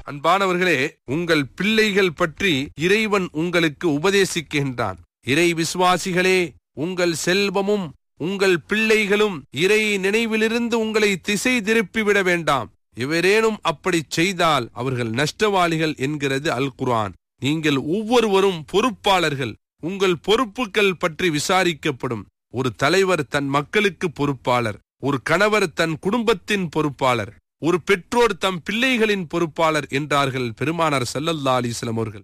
அன்பானவர்களே உங்கள் பிள்ளைகள் பற்றி இறைவன் உங்களுக்கு உபதேசிக்கின்றான் இறை விசுவாசிகளே உங்கள் செல்வமும் உங்கள் பிள்ளைகளும் இறை நினைவிலிருந்து உங்களை திசை திருப்பிவிட வேண்டாம் எவரேனும் அப்படி செய்தால் அவர்கள் நஷ்டவாளிகள் என்கிறது அல் குர்ஆன் நீங்கள் ஒவ்வொருவரும் பொறுப்பாளர்கள் உங்கள் பொறுப்புகள் பற்றி விசாரிக்கப்படும் ஒரு தலைவர் தன் மக்களுக்கு பொறுப்பாளர் ஒரு கணவர் தன் குடும்பத்தின் பொறுப்பாளர் ஒரு பெற்றோர் தம் பிள்ளைகளின் பொறுப்பாளர் என்றார்கள் பெருமானார் ஸல்லல்லாஹு அலைஹி வஸல்லம் அவர்கள்